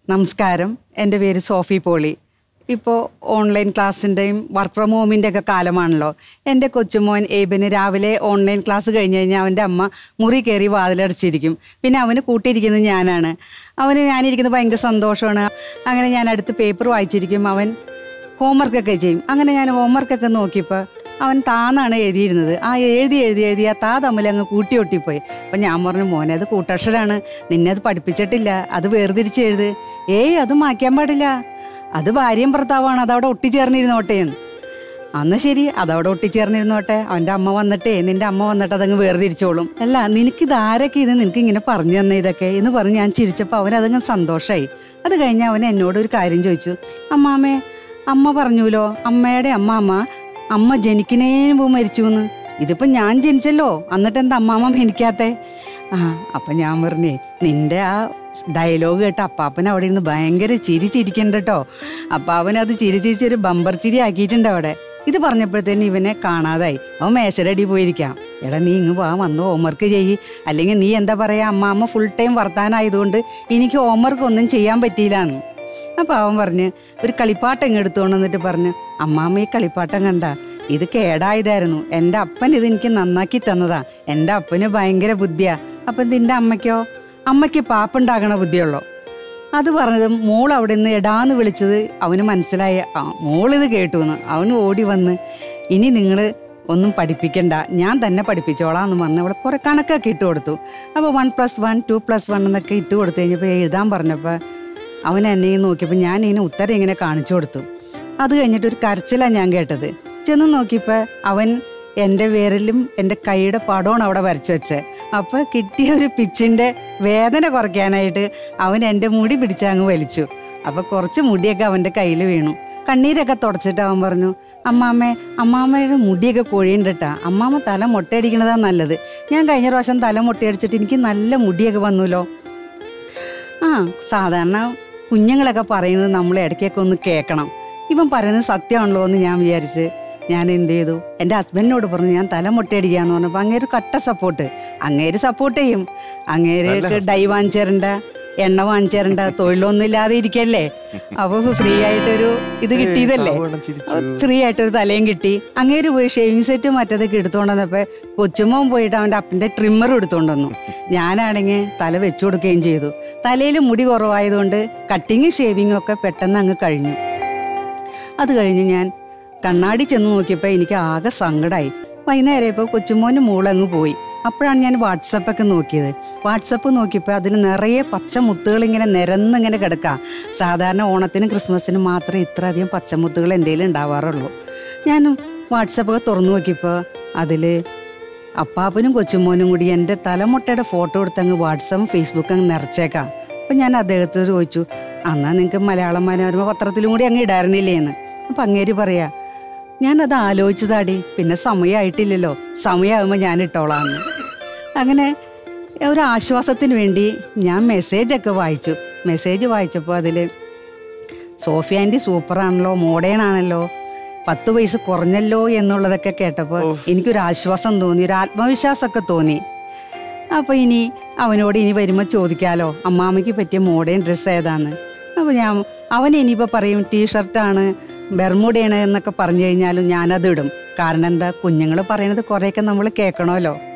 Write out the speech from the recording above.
നമസ്കാരം എൻ്റെ പേര് സോഫി പോളി ഇപ്പോൾ ഓൺലൈൻ ക്ലാസ്സിൻ്റെയും വർക്ക് ഫ്രം ഹോമിൻ്റെ ഒക്കെ കാലമാണല്ലോ എൻ്റെ കൊച്ചുമോൻ ഏബിന് രാവിലെ ഓൺലൈൻ ക്ലാസ് കഴിഞ്ഞ് കഴിഞ്ഞാൽ അവൻ്റെ അമ്മ മുറി കയറി വാതിലടച്ചിരിക്കും പിന്നെ അവന് കൂട്ടിയിരിക്കുന്നത് ഞാനാണ് അവന് ഞാനിരിക്കുന്നത് ഭയങ്കര സന്തോഷമാണ് അങ്ങനെ ഞാൻ അടുത്ത് പേപ്പർ വായിച്ചിരിക്കും അവൻ ഹോംവർക്കൊക്കെ ചെയ്യും അങ്ങനെ ഞാൻ ഹോംവർക്കൊക്കെ നോക്കിയപ്പോൾ അവൻ താന്നാണ് എഴുതിയിരുന്നത് ആ എഴുതി എഴുതി എഴുതി ആ താ തമ്മിൽ അങ്ങ് കൂട്ടി ഒട്ടിപ്പോയി അപ്പം ഞാൻ പറഞ്ഞു മോനെ അത് കൂട്ടക്ഷരാണ് നിന്നെ അത് പഠിപ്പിച്ചിട്ടില്ല അത് വേർതിരിച്ച് എഴുത് ഏയ് അത് മായ്ക്കാൻ പാടില്ല അത് ഭാര്യയും ഭർത്താവാണ് അതവിടെ ഒട്ടിച്ചേർന്നിരുന്നോട്ടെ എന്ന് അന്ന് ശരി അതവിടെ ഒട്ടിച്ചേർന്നിരുന്നോട്ടെ അവൻ്റെ അമ്മ വന്നിട്ടേ നിന്റെ അമ്മ വന്നിട്ട് അതങ്ങ് വേർതിരിച്ചോളും അല്ല നിനക്കിത് ആരൊക്കെ ഇത് നിനക്ക് ഇങ്ങനെ പറഞ്ഞു തന്നെ ഇതൊക്കെ എന്ന് പറഞ്ഞ് ഞാൻ ചിരിച്ചപ്പോൾ അവൻ അതങ്ങ് സന്തോഷമായി അത് കഴിഞ്ഞ് അവൻ എന്നോട് ഒരു കാര്യം ചോദിച്ചു അമ്മാമ്മേ അമ്മ പറഞ്ഞുല്ലോ അമ്മയുടെ അമ്മ അമ്മ അമ്മ ജനിക്കുന്നതിന് മുമ്പ് മരിച്ചു എന്ന് ഇതിപ്പോ ഞാൻ ജനിച്ചല്ലോ എന്നിട്ട് എന്താ അമ്മാമ്മ ജനിക്കാത്തെ ആ അപ്പൊ ഞാൻ പറഞ്ഞേ നിന്റെ ആ ഡയലോഗ് കേട്ട് അപ്പാപ്പൻ അവിടെ ഇരുന്ന് ഭയങ്കര ചിരി ചിരിക്കണ്ട കേട്ടോ അപ്പാപ്പൻ അത് ചിരി ചിരിച്ചൊരു ബമ്പർ ചിരി ആക്കിയിട്ടുണ്ട് അവിടെ ഇത് പറഞ്ഞപ്പോഴത്തേന് ഇവനെ കാണാതായി അവൻ മേശരടി പോയിരിക്കാം എടാ നീ ഇങ്ങ് വാ വന്ന് ഹോംവർക്ക് ചെയ്യ് അല്ലെങ്കിൽ നീ എന്താ പറയാ അമ്മാമ്മ ഫുൾ ടൈം വർത്താനായതുകൊണ്ട് എനിക്ക് ഹോംവർക്ക് ഒന്നും ചെയ്യാൻ പറ്റിയില്ലാന്ന് അപ്പോൾ അവൻ പറഞ്ഞ് ഒരു കളിപ്പാട്ടം ഇങ്ങ് എടുത്തുകൊണ്ട് വന്നിട്ട് പറഞ്ഞു അമ്മാമ്മ ഈ കളിപ്പാട്ടം കണ്ട ഇത് കേടായതായിരുന്നു എൻ്റെ അപ്പൻ ഇത് എനിക്ക് നന്നാക്കി തന്നതാ എൻ്റെ അപ്പന് ഭയങ്കര ബുദ്ധിയാ അപ്പം നിന്റെ അമ്മയ്ക്കോ അമ്മയ്ക്ക് പാപ്പുണ്ടാകണ ബുദ്ധിയുള്ളോ അത് പറഞ്ഞത് മോൾ അവിടെ നിന്ന് എടാന്ന് വിളിച്ചത് അവന് മനസ്സിലായി ആ മോളിത് കേട്ടു എന്ന് അവന് ഓടി വന്ന് ഇനി നിങ്ങൾ ഒന്നും പഠിപ്പിക്കണ്ട ഞാൻ തന്നെ പഠിപ്പിച്ചോളാം എന്ന് പറഞ്ഞ് അവിടെ കുറെ കണക്കൊക്കെ ഇട്ട് കൊടുത്തു അപ്പോൾ one plus one two plus one എന്നൊക്കെ ഇട്ട് കൊടുത്തു കഴിഞ്ഞപ്പോൾ എഴുതാൻ പറഞ്ഞപ്പോൾ അവൻ എന്നെ നോക്കിയപ്പോൾ ഞാൻ ഇതിന് ഉത്തരം ഇങ്ങനെ കാണിച്ചു കൊടുത്തു അത് കഴിഞ്ഞിട്ട് ഒരു കരച്ചിലാണ് ഞാൻ കേട്ടത് ചെന്ന് നോക്കിയപ്പോൾ അവൻ എൻ്റെ വിരലും എൻ്റെ കൈയുടെ പടമാണ് അവിടെ വരച്ചു വെച്ചത് അപ്പോൾ കിട്ടിയ ഒരു പിച്ചിൻ്റെ വേദന കുറയ്ക്കാനായിട്ട് അവൻ എൻ്റെ മുടി പിടിച്ച് അങ്ങ് വലിച്ചു അപ്പോൾ കുറച്ച് മുടിയൊക്കെ അവൻ്റെ കയ്യിൽ വീണു കണ്ണീരൊക്കെ തുടച്ചിട്ട് അവൻ പറഞ്ഞു അമ്മാമ്മേ അമ്മാമ്മയുടെ മുടിയൊക്കെ കൊഴിയുണ്ടിട്ടാ അമ്മാമ്മ തല മുട്ടയടിക്കണതാ നല്ലത് ഞാൻ കഴിഞ്ഞ പ്രാവശ്യം തല മുട്ടയടിച്ചിട്ട് എനിക്ക് നല്ല മുടിയൊക്കെ വന്നുല്ലോ ആ സാധാരണ കുഞ്ഞുങ്ങളൊക്കെ പറയുന്നത് നമ്മൾ ഇടയ്ക്കൊക്കെ ഒന്ന് കേൾക്കണം ഇവൻ പറയുന്നത് സത്യമാണല്ലോ എന്ന് ഞാൻ വിചാരിച്ച് ഞാൻ എന്ത് ചെയ്തു എൻ്റെ ഹസ്ബൻഡിനോട് പറഞ്ഞു ഞാൻ തല മുട്ടയടിക്കാന്ന് പറഞ്ഞപ്പോൾ അങ്ങേര് കട്ട സപ്പോർട്ട് അങ്ങേര് സപ്പോർട്ട് ചെയ്യും അങ്ങേര് ഡൈ വാങ്ങിച്ചേരണ്ട എണ്ണ വാങ്ങിച്ചേരണ്ട തൊഴിലൊന്നും ഇല്ലാതെ ഇരിക്കല്ലേ അപ്പൊ ഫ്രീ ആയിട്ടൊരു ഇത് കിട്ടിയതല്ലേ സാവണ്ണം ചിരിച്ചു. ഫ്രീ ആയിട്ടൊരു തലയും കിട്ടി അങ്ങേര് പോയി ഷേവിങ് സെറ്റും മറ്റതൊക്കെ എടുത്തുകൊണ്ട് വന്നപ്പോ കൊച്ചുമോൻ പോയിട്ട് അവന്റെ അപ്പന്റെ ട്രിമ്മർ എടുത്തുകൊണ്ട് വന്നു ഞാനാണെങ്കിൽ തല വെച്ചു കൊടുക്കുകയും ചെയ്തു തലയിൽ മുടി കുറവായതുകൊണ്ട് കട്ടിങ്ങും ഷേവിങ്ങും ഒക്കെ പെട്ടെന്ന് അങ്ങ് കഴിഞ്ഞു അത് കഴിഞ്ഞ് ഞാൻ കണ്ണാടി ചെന്ന് നോക്കിയപ്പോൾ എനിക്ക് ആകെ സങ്കടമായി വൈകുന്നേരം ഇപ്പോൾ കൊച്ചുമോന് മൂളങ്ങ് പോയി അപ്പോഴാണ് ഞാൻ വാട്സപ്പൊക്കെ നോക്കിയത് വാട്സപ്പ് നോക്കിയപ്പോൾ അതിൽ നിറയെ പച്ചമുത്തുകൾ ഇങ്ങനെ നിരന്നിങ്ങനെ കിടക്കുക സാധാരണ ഓണത്തിനും ക്രിസ്മസിനും മാത്രമേ ഇത്ര അധികം പച്ചമുത്തുകൾ എൻ്റെ കയ്യിൽ ഉണ്ടാവാറുള്ളൂ ഞാൻ വാട്സപ്പൊക്കെ തുറന്നു നോക്കിയപ്പോൾ അതിൽ അപ്പാപ്പനും കൊച്ചുമോനും കൂടി എൻ്റെ തലമുട്ടയുടെ ഫോട്ടോ എടുത്ത് അങ്ങ് വാട്സപ്പും ഫേസ്ബുക്കും അങ്ങ് നിറച്ചേക്കാം അപ്പം ഞാൻ അദ്ദേഹത്തോട് ചോദിച്ചു അന്നാ നിങ്ങൾക്ക് മലയാളം മനോരമ പത്രത്തിലും കൂടി അങ്ങ് ഇടായിരുന്നില്ലേ എന്ന് അപ്പം അങ്ങേര് പറയാ ഞാനത് ആലോചിച്ചതാടി പിന്നെ സമയമായിട്ടില്ലല്ലോ സമയമാകുമ്പോൾ ഞാൻ ഇട്ടോളാന്ന് അങ്ങനെ ഒരു ആശ്വാസത്തിന് വേണ്ടി ഞാൻ മെസ്സേജൊക്കെ വായിച്ചു മെസ്സേജ് വായിച്ചപ്പോൾ അതിൽ സോഫിയ ആൻറ്റി സൂപ്പറാണല്ലോ മോഡേൺ ആണല്ലോ പത്ത് വയസ്സ് കുറഞ്ഞല്ലോ എന്നുള്ളതൊക്കെ കേട്ടപ്പോൾ എനിക്കൊരു ആശ്വാസം തോന്നി ഒരു ആത്മവിശ്വാസമൊക്കെ തോന്നി അപ്പോൾ ഇനി അവനോട് ഇനി വരുമ്പോൾ ചോദിക്കാലോ അമ്മാമ്മയ്ക്ക് പറ്റിയ മോഡേൺ ഡ്രസ്സ് ഏതാന്ന് അപ്പോൾ ഞാൻ അവൻ ഇനിയിപ്പോൾ പറയും ടീഷർട്ടാണ് ബെർമുഡയാണ് എന്നൊക്കെ പറഞ്ഞു കഴിഞ്ഞാലും ഞാനത് ഇടും കാരണം എന്താ കുഞ്ഞുങ്ങൾ പറയണത് കുറേയൊക്കെ നമ്മൾ കേൾക്കണമല്ലോ